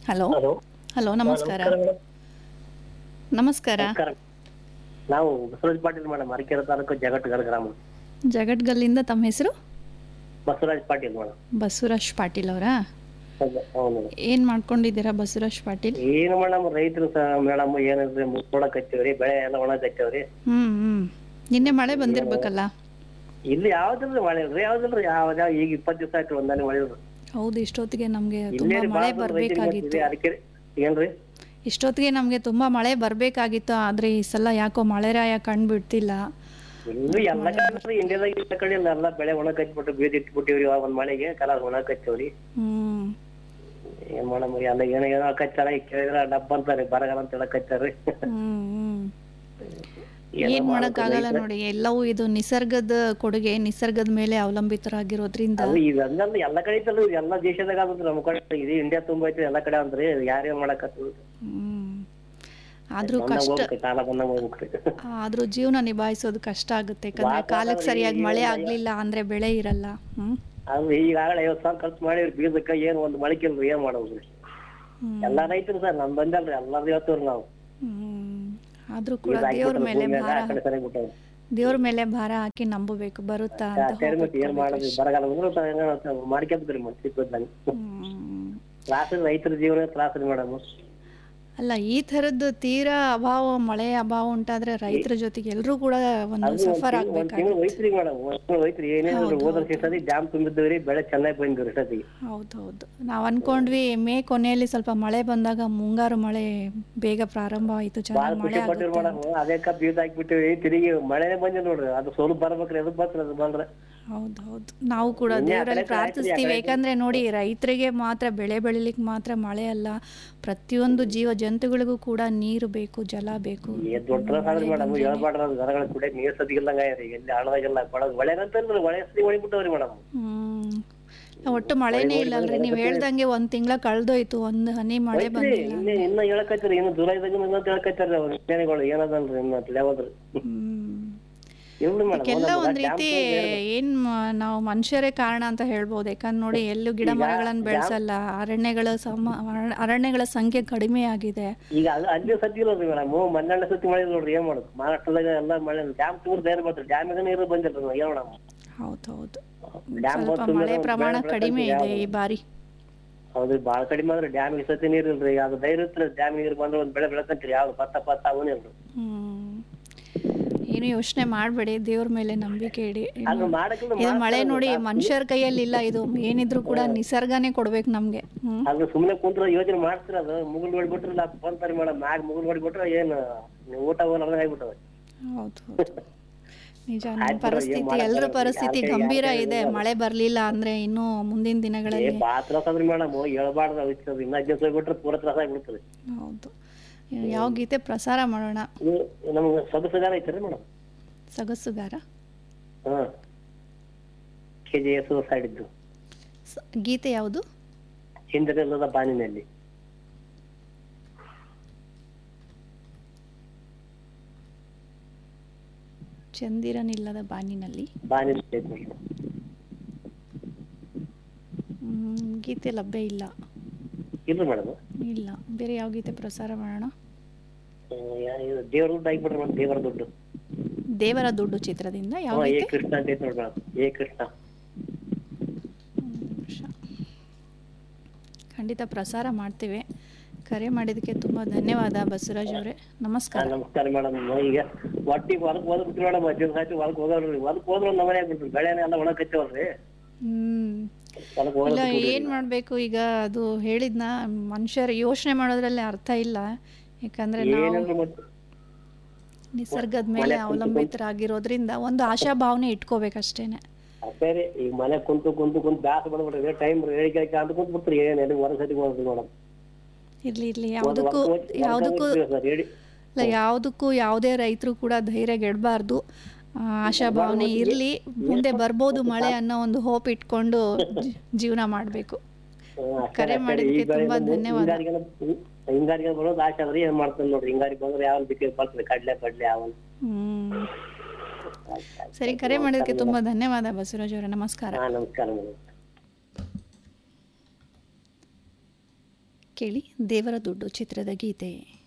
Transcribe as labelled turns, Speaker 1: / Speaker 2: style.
Speaker 1: Hello
Speaker 2: hello
Speaker 1: hello ನಮಸ್ಕಾರ ನಮಸ್ಕಾರ
Speaker 2: ನಮಸ್ಕಾರ ನಾವು ಬಸವರಾಜ್ ಪಾಟೀಲ್ ಮೇಡಮ್ ಅರಕೆರೆ ತಾಲೂಕು ಜಗಟ್ಗಲ್ ಗ್ರಾಮ
Speaker 1: ಜಗಟ್ಗಲ್ಲಿಂದ ತಮ್ಮ ಹೆಸರು
Speaker 2: ಬಸವರಾಜ್ ಪಾಟೀಲ್ ಮೇಡಮ್
Speaker 1: ಬಸವರಾಜ್ ಪಾಟೀಲ್ ಅವರಾ
Speaker 2: ಹೌದು ಹೌದು
Speaker 1: ಏನ್ ಮಾಡ್ಕೊಂಡಿದ್ದೀರಾ ಬಸವರಾಜ್ ಪಾಟೀಲ್
Speaker 2: ಏನು ಮೇಡಮ್ ರೈತರು ಸಹ ಮೇಡಮ್ ಏನಿದ್ರೆ ಮುಚ್ಕೊಳಕ್ ಹಚ್ಚವ್ರಿ ಬೆಳೆ ಎಲ್ಲ ಒಣಗ್ ಹಚ್ಚವ್ರಿ
Speaker 1: ಹ್ಮ್ ಹ್ಮ್ ನಿನ್ನೆ ಮಳೆ ಬಂದಿರ್ಬೇಕಲ್ಲ
Speaker 2: ಇಲ್ಲಿ ಯಾವ್ದಿಲ್ರಿ ಮಳೆ ಇಲ್ರಿ ಯಾವ್ದಿಲ್ರಿ ಯಾವ್ದ ಯಾವ ಈಗ ಇಪ್ಪತ್ತು ದಿವಸ ಆಯ್ತು ಒಂದಾನೆ ಮಳೆ ಇಲ್ರಿ
Speaker 1: ಹೌದು ಇಷ್ಟೊತ್ತಿಗೆ ನಮ್ಗೆ
Speaker 2: ಇಲ್ಲೇ
Speaker 1: ತುಂಬಾ
Speaker 2: ರೀ
Speaker 1: ಮಳೆ
Speaker 2: ಭಾಳ ರೈತರಿಗೆ
Speaker 1: ಬರ್ಬೇಕಾಗಿತ್ತು
Speaker 2: ಗೊತ್ತಿದೆ, ಅರಕೆರೆ ಏನ್ರಿ
Speaker 1: ಇಷ್ಟೊತ್ತಿಗೆ ನಮ್ಗೆ ತುಂಬಾ ಮಳೆ ಬರ್ಬೇಕಾಗಿತ್ತು ಆದ್ರೆ ಈ ಸಲ ಯಾಕೋ ಮಳೆರಾಯ ಕಂಡ್ಬಿಡ್ತಿಲ್ಲ
Speaker 2: ಇಲ್ರಿ ಎಲ್ಲ ಕಡೆ ಇಂಡಿಯಾದಾಗ ಎಲ್ಲ ಕಡೆ ಇಲ್ಲ ಎಲ್ಲ ಬೆಳೆ ಒಣಗ್ ಹಚ್ಬಿಟ್ಟು ಬೀಜ ಇಟ್ಬಿಟ್ಟಿವ್ರಿ ಇವಾಗ ಒಂದ್ ಮಳೆಗೆ ಕಲರ್ ಒಣಗ್ ಹಚ್ಚವ್ರಿ
Speaker 1: ಹ್ಮ್
Speaker 2: ಏನ್ ಮಾಡಮ್ ಎಲ್ಲ ಏನೋ ಏನೋ ಕಚ್ಚಾರ ಈಗ ಕೇಳಿದ್ರ ಡಬ್ಬ ಅಂತಾರೆ ಬರಗಾಲ ಅಂತ ಹೇಳಕ್ ಹಚ್ಚಾರ್ರಿ
Speaker 1: ಹ್ಮ್ ಹ್ಮ್
Speaker 2: ಏನೋ
Speaker 1: ಏನ್ ಮಾಡಕ್ ಆಗಲ್ಲ
Speaker 2: ಮಾಡ್ಬೇಕು
Speaker 1: ನೋಡಿ ಎಲ್ಲವೂ ಇದು ನಿಸರ್ಗದ ಕೊಡುಗೆ ನಿಸರ್ಗದ ಮೇಲೆ ಅವಲಂಬಿತರಾಗಿರೋದ್ರಿಂದ
Speaker 2: ಅದು ಈಗ ಹಂಗಂದ್ರೆ ಎಲ್ಲ ಕಡೆ ಐತಲ್ರಿ ಇದು ಎಲ್ಲ ದೇಶದಾಗ ಆಗುತ್ತೆ ನಮ್ಮ ಕಡೆ ಇದು ಇಂಡಿಯಾ ತುಂಬಾ ಐತಿ ಎಲ್ಲ ಕಡೆ ಅಂದ್ರಿ ಯಾರೇ ಮಾಡಕತ್ತು
Speaker 1: ಹ್ಮ್ ಆದ್ರೂ ಕಷ್ಟ
Speaker 2: ಕಾಲ ಬಂದಂಗ ಹೋಗ್ಬಿಟ್ರಿ
Speaker 1: ಆದ್ರೂ ಜೀವನ ನಿಭಾಯಿಸೋದು ಕಷ್ಟ ಆಗುತ್ತೆ ಯಾಕಂದ್ರೆ ಕಾಲಕ್ಕೆ ಸರಿಯಾಗಿ ಮಳೆ ಆಗ್ಲಿಲ್ಲ ಅಂದ್ರೆ ಬೆಳೆ ಇರಲ್ಲ ಹ್ಮ್
Speaker 2: ಅದು ಈಗಾಗಲೇ ಐವತ್ ಸಾವಿರ ಖರ್ಚು ಮಾಡಿವ್ರಿ ಬೀಜಕ್ಕ ಏನ್ ಒಂದ್ ಮಳಿಕಿಲ್ರಿ ಏನ್ ಮಾಡೋದ್ರಿ
Speaker 1: ಹ್ಮ್.
Speaker 2: ಎಲ್ಲಾ ರೈತರು ಸರ್ ನಮ್ ಬಂದಲ್ರಿ ಎಲ್ಲಾರ್ದು ಹೇಳ್ತೀವ್ರಿ ನಾವು
Speaker 1: ಹ್ಮ್ ಆದ್ರೂ ಕೂಡ
Speaker 2: ಬೀಜ
Speaker 1: ದೇವ್ರ
Speaker 2: ಹಾಕ್ಬಿಟ್ರೆ
Speaker 1: ಮೇಲೆ
Speaker 2: ಭೂಮಿಯಾಗ
Speaker 1: ಭಾರ
Speaker 2: ಆ ಕಡೆ ಸರಿ ಬಿಟ್ಟವ್ರಿ
Speaker 1: ದೇವ್ರ ಮೇಲೆ ಭಾರ ಹಾಕಿ ನಂಬಬೇಕು ಬರುತ್ತಾ ಅಂತ
Speaker 2: ಸರಿ ಮತ್ತೆ ಏನ್ ಮಾಡೋದು ಬರಗಾಲ ಬಂದ್ರು ಮಾಡ್ಕೊಂತೀರಿ ಮತ್ತೆ ಸಿಕ್ಕದಂಗ
Speaker 1: ಹ್ಮ್.
Speaker 2: ತ್ರಾಸ ರೈತರ ಜೀವನ ತ್ರಾಸ ಮೇಡಮ್
Speaker 1: ಅಲ್ಲ ಈ ತರದ್ದು ತೀರಾ ಅಭಾವ ಮಳೆ ಅಭಾವ ಉಂಟಾದ್ರೆ ರೈತರ ಜೊತೆಗೆ ಎಲ್ರೂ ಕೂಡ ಒಂದು ಸಫರ್
Speaker 2: ಒಂದ್
Speaker 1: ಆಗ್ಬೇಕಾಗಿ
Speaker 2: ತಿಂಗಳು ಹೋಯ್ತ್ರಿ ಮೇಡಮ್ ಒಂದ್ ತಿಂಗಳು ಹೋಯ್ತ್ರಿ ಏನೇನು ಹೋದ್ರ ಸತಿ ಡ್ಯಾಮ್ ತುಂಬಿದ್ದವ್ರಿ ಬೆಳೆ ಚೆನ್ನಾಗಿ ಬಂದಿವ್ರಿ ಸತಿಗೆ
Speaker 1: ಹೌದೌದು ನಾವು ಅನ್ಕೊಂಡ್ವಿ ಮೇ ಕೊನೆಯಲ್ಲಿ ಸ್ವಲ್ಪ ಮಳೆ ಬಂದಾಗ ಮುಂಗಾರು ಮಳೆ ಬೇಗ ಪ್ರಾರಂಭ ಆಯ್ತು
Speaker 2: ಬಾಳ
Speaker 1: ಚೆನ್ನಾಗಿ ಮಳೆ
Speaker 2: ಖುಷಿ ಪಟ್ಟಿವ್ರಿ
Speaker 1: ಆಗುತ್ತೆ
Speaker 2: ಮೇಡಮ್ ಅದಕ್ಕ ಬೀಜ ಹಾಕ್ಬಿಟ್ಟಿವಿ ತಿರುಗಿ ಮಳೆನೇ ಬಂದಿಲ್ಲ ನೋಡ್ರಿ ಅದು ಸ್ವಲ್ಪ ಬರ್ಬೇಕ್ರಿ ಅದು ಬರ್ತೀರಿ ಅದು ಬಂದ್ರೆ
Speaker 1: ಹೌದೌದು ನಾವು ಕೂಡ
Speaker 2: ನಿನ್ನೆ ಆ
Speaker 1: ದೇವರಲ್ಲಿ
Speaker 2: ಕಡೆ
Speaker 1: ಪ್ರಾರ್ಥಿಸ್ತೀವಿ ಯಾಕಂದ್ರೆ ನೋಡಿ ರೈತರಿಗೆ ಮಾತ್ರ ಬೆಳೆ ಬೆಳಿಲಿಕ್ಕೆ ಮಾತ್ರ ಮಳೆ ಅಲ್ಲ ಪ್ರತಿಯೊಂದು ಜೀವ ಜಂತುಗಳಿಗೂ ಕೂಡ ನೀರು ಬೇಕು ಜಲ ಬೇಕು
Speaker 2: ಏ ದೊಡ್ಡ ತ್ರಾಸ ಆದ್ರಿ ಮೇಡಮ್ ಹೇಳ್ಬಾರ್ದ್ರ ಅದು ದನಗಳ ಕುಡಿಯಕ್ ನೀರ್ ಸದಿಗಿಲ್ಲಂಗ ಆಗ್ಯಾರಿ ಎಲ್ಲಿ ಹಳದಾಗಿಲ್ಲ ಕೊಳಗ್ ಒಳ್ಳೆಗಂತಲ್ರಿ ಒಳ್ಳೆ ಸತಿ ಹೊಡಿಬಿಟ್ಟವ್ರಿ ಮೇಡಮ್
Speaker 1: ಹ್ಮ್ ಒಟ್ಟು ಮಳೆನೇ ಇಲ್ಲ ಅಲ್ರಿ ನೀವು ಹೇಳ್ದಂಗೆ ಒಂದ್ ತಿಂಗಳ ಕಳ್ದೋಯ್ತು ಒಂದ್ ಹನಿ ಮಳೆ ಬಂದಿಲ್ಲ
Speaker 2: ಇನ್ನ ಇನ್ನ ಹೇಳಕತ್ತೀರಿ ಇನ್ನು ಜುಲೈದಾಗ ಇನ್ನ ಹೇಳಕತ್ತಾರ ಅವ್ರ ವಿಜ್ಞಾನಿಗಳು ಏನದಲ್ರಿ ಇನ್ನ ತಿಳಿಯವದ್ರಿ
Speaker 1: ಹ್ಮ್
Speaker 2: ಇವ್ರಿ ಮೇಡಮ್
Speaker 1: ಎಲ್ಲ ಒಂದ್ ರೀತಿ ಏನ್ ಮ- ನಾವು ಮನುಷ್ಯರೇ ಕಾರಣ ಅಂತ ಹೇಳ್ಬೋದು ಯಾಕಂದ್ರೆ ನೋಡಿ ಎಲ್ಲೂ ಗಿಡ ಮರಗಳನ್ನ ಬೆಳೆಸಲ್ಲ ಅರಣ್ಯಗಳ ಸಮ ಅರಣ್ಯ- ಅರಣ್ಯಗಳ ಸಂಖ್ಯೆ ಕಡಿಮೆ ಆಗಿದೆ
Speaker 2: ಈಗ ಅದು ಅಲ್ಲಿ ಸತಿ ಇಲ್ಲರಿ ಮೇಡಮ್ ಮನ್ನೆರಡು ಸತಿ ಮಳೆ ನೋಡ್ರಿ ಏನ್ ಮಾಡುದು ಮಹಾರಾಷ್ಟ್ರದಾಗ ಎಲ್ಲ ಮಳೆ ಡ್ಯಾಮ್ ತುಂಬ ಧೈರ್ಯ ಬರ್ತಾರೆ ಡ್ಯಾಮಿಗೆ ನೀರು ಬಂದಿಲ್ಲ ಏನ್ ಮೇಡಮ್
Speaker 1: ಹೌದೌದು
Speaker 2: ಡ್ಯಾಮ್
Speaker 1: ಸ್ವಲ್ಪ ಮಳೆ ಪ್ರಮಾಣ ಕಡಿಮೆ ಇದೆ ಈ ಬಾರಿ
Speaker 2: ಹೌದ್ರಿ ಬಾಳ ಕಡಿಮೆ ಆದ್ರೆ ಡ್ಯಾಮ್ ಸತಿ ನೀರ್ ಇಲ್ರಿ ಅದು ಧೈರ್ಯ ಇತ್ತು ಡ್ಯಾಮ್ ನೀರು ಬಂದ್ರೆ ಒಂದ್ ಬೆಳೆ ಬೆಳಕಂತೀರಿ ಯಾವ್ದು ಭತ್ತ ಪತ್ತ ಅವನಿಲ್ರಿ
Speaker 1: ಹ್ಮ್ ಏನು ಯೋಚನೆ ಮಾಡಬೇಡಿ ದೇವ್ರ ಮೇಲೆ ನಂಬಿಕೆ ಇಡಿ
Speaker 2: ಅದು ಮಾಡಕ್ಕಿಲ್ಲ
Speaker 1: ಇದು ಮಳೆ ನೋಡಿ ಮನುಷ್ಯರ ಕೈಯಲ್ಲಿ ಇಲ್ಲ ಇದು ಏನಿದ್ರು ಕೂಡ ನಿಸರ್ಗನೇ ಕೊಡ್ಬೇಕು ನಮ್ಗೆ ಹ್ಮ್
Speaker 2: ಅದು ಸುಮ್ನೆ ಕುಂತ್ರ ಯೋಚನೆ ಮಾಡ್ತೀರ ಅದು ಮುಗುಲ್ ಹೊಡಿಬಿಟ್ರೆ ನಾ ಬಂತಾರೆ ಮೇಡಮ್ ಮ್ಯಾಗ ಮುಗುಲ್ ಹೊಡಿಬಿಟ್ರೆ ಏನ್ ನೀವು ಊಟ ಹೋಗಲ್ಲ ಆಗ್ಬಿಟ್ಟದ
Speaker 1: ಹೌದು ಹೌದು ನಿಜ ನಮ್ಮ ಪರಿಸ್ಥಿತಿ ಎಲ್ಲರ ಪರಿಸ್ಥಿತಿ ಗಂಭೀರ ಇದೆ ಮಳೆ ಬರ್ಲಿಲ್ಲ ಅಂದ್ರೆ ಇನ್ನು ಮುಂದಿನ
Speaker 2: ಏ
Speaker 1: ದಿನಗಳಲ್ಲಿ
Speaker 2: ಬಾ ತ್ರಾಸ ಅದ್ರಿ ಮೇಡಮ್ ಹೇಳ್ಬಾರ್ದು ಅದು ಇನ್ನ ಅಡ್ಜಸ್ಟ್ ಹೋಗ್ಬಿಟ್ರೆ ಪೂರ ತ್ರಾಸ ಆಗ್ಬಿಡ್ತದೆ
Speaker 1: ಹೌದು ಯಾವ ಗೀತೆ ಪ್ರಸಾರ ಮಾಡೋಣ
Speaker 2: ಇದು ನಮ್ಗೆ ಸೊಗಸುಗಾರ ಐತ್ರಿ ಮೇಡಮ್
Speaker 1: ಸೊಗಸುಗಾರ
Speaker 2: ಹಾ ಕೆ ಜಿ ಎಸ್ ಸೈಡ್ ಇದ್ದು
Speaker 1: ಸ- ಗೀತೆ ಯಾವುದು
Speaker 2: ಹಿಂದಿರಲ್ಲದ ಬಾನಿನಲ್ಲಿ
Speaker 1: ಚಂದಿರನಿಲ್ಲದ ಬಾನಿನಲ್ಲಿ
Speaker 2: ಬಾನಿನಲ್ಲಿ ಐತ್ ನೋಡ್ರಿ.
Speaker 1: ಹ್ಮ್, ಗೀತೆ ಲಭ್ಯ ಇಲ್ಲ
Speaker 2: ಇಲ್ರಿ ಮೇಡಮ್
Speaker 1: ಇಲ್ಲ ಬೇರೆ ಯಾವ ಗೀತೆ ಪ್ರಸಾರ ಮಾಡೋಣ
Speaker 2: ದೇವ್ರ ದುಡ್ಡು ಆಗಿಬಿಟ್ರಿ ಮೇಡಮ್ ದೇವರ ದುಡ್ಡು
Speaker 1: ದೇವರ ದುಡ್ಡು ಚಿತ್ರದಿಂದ ಯಾವ
Speaker 2: ಹಾ, ಏ
Speaker 1: ಗೀತೆ
Speaker 2: ಕೃಷ್ಣ ಅಂತ ಐತ್ ನೋಡ್ರಿ ಮೇಡಮ್ ಏ ಕೃಷ್ಣ
Speaker 1: ಒಂದ್ ನಿಮಿಷ ಖಂಡಿತ ಪ್ರಸಾರ ಮಾಡ್ತೀವಿ ಕರೆ ಮಾಡಿದ್ದಕ್ಕೆ ತುಂಬ ಧನ್ಯವಾದ ಬಸವರಾಜ್ ಅವರೇ
Speaker 2: ಹಾ,
Speaker 1: ನಮಸ್ಕಾರ
Speaker 2: ನಮಸ್ಕಾರ ಮೇಡಮ್ ಈಗ ಒಟ್ಟಿಗೆ ಹೊಲಕ್ ಹೋದ್ಬಿಟ್ರಿ ಮೇಡಮ್ ಹದಿನೈದು ಸಾಯ್ತು ಹೊಲಕ್ ಹೋಗಲ್ರಿ ಹೊಲಕ್ ಹೋದ್ರ ನಮ್ಮ ಮನೆ ಆಗ್ಬಿಟ್ರಿ ಬೆಳೆನ ಎಲ್ಲ ಒಣಕತ್ತೇವಲ್ರಿ
Speaker 1: ಹ್ಮ್
Speaker 2: ಹೊಲಕ್
Speaker 1: ಇಲ್ಲ
Speaker 2: ಹೋಗಲ್ಲ
Speaker 1: ಏನ್ ಮಾಡ್ಬೇಕು ಈಗ ಅದು ಹೇಳಿದ್ನ ಮನುಷ್ಯರು ಯೋಚನೆ ಮಾಡೋದ್ರಲ್ಲಿ ಅರ್ಥ ಇಲ್ಲ ಯಾಕಂದ್ರೆ ನಾವು
Speaker 2: ಏನಿಲ್ರಿ ಮತ್ತೆ
Speaker 1: ನಿಸರ್ಗದ ಮೇಲೆ ಅವಲಂಬಿತರಾಗಿರೋದ್ರಿಂದ ಒಂದು ಆಶಾ ಭಾವನೆ ಇಟ್ಕೋಬೇಕಷ್ಟೇನೆ
Speaker 2: ಅಷ್ಟೇ ರೀ ಈಗ ಮನೆ ಕುಂತು ಕುಂತು ಕುಂತು ಬ್ಯಾಸ ಬಂದ್ಬಿಟ್ರಿ ಟೈಮ್ ಹೇಳಿಕೆ ಅಂತ ಕುಂತ್ ಬಿಡ್ತೀರಿ ಏನ್ ಎಲ್ಲಿ ಹೊರ ಸತಿ ಹೋಗ್ರಿ ಮೇಡಮ್
Speaker 1: ಇರ್ಲಿ ಇರ್ಲಿ ಯಾವುದಕ್ಕೂ ಯಾವುದಕ್ಕೂ
Speaker 2: ಹೇಳಿ
Speaker 1: ಇಲ್ಲ ಯಾವುದಕ್ಕೂ ಯಾವುದೇ ರೈತರು ಕೂಡ ಧೈರ್ಯಗೆಡಬಾರ್ದು ಆಶಾ ಭಾವನೆ ಇರಲಿ ಮುಂದೆ ಬರ್ಬೋದು ಮಳೆ ಅನ್ನೋ ಒಂದು ಹೋಪ್ ಇಟ್ಕೊಂಡು ಜಿ- ಜೀವನ ಮಾಡಬೇಕು ಕರೆ ಮಾಡಿದ್ದಕ್ಕೆ ತುಂಬಾ ಧನ್ಯವಾದ
Speaker 2: ಹಿಂಗಾರಿಗೆ ಬರೋದು ಆಸೆ ಅದ್ರಿ ಏನ್ ಮಾಡ್ತಾನೆ ನೋಡ್ರಿ ಹಿಂಗಾರಿಗೆ ಬಂದ್ರೆ ಯಾವ ಬಿಕ್ಕೆ ಬರ್ತದೆ ಕಡ್ಲೆ ಕಡ್ಲೆ ಯಾವ
Speaker 1: ಹ್ಮ್ ಸರಿ ಕರೆ ಮಾಡಿದ್ದಕ್ಕೆ ತುಂಬಾ ಧನ್ಯವಾದ ಬಸವರಾಜ್ ಅವರೇ ನಮಸ್ಕಾರ
Speaker 2: ಹಾ ನಮಸ್ಕಾರ ಮೇಡಮ್
Speaker 1: ಕೇಳಿ ದೇವರ ದುಡ್ಡು ಚಿತ್ರದ ಗೀತೆ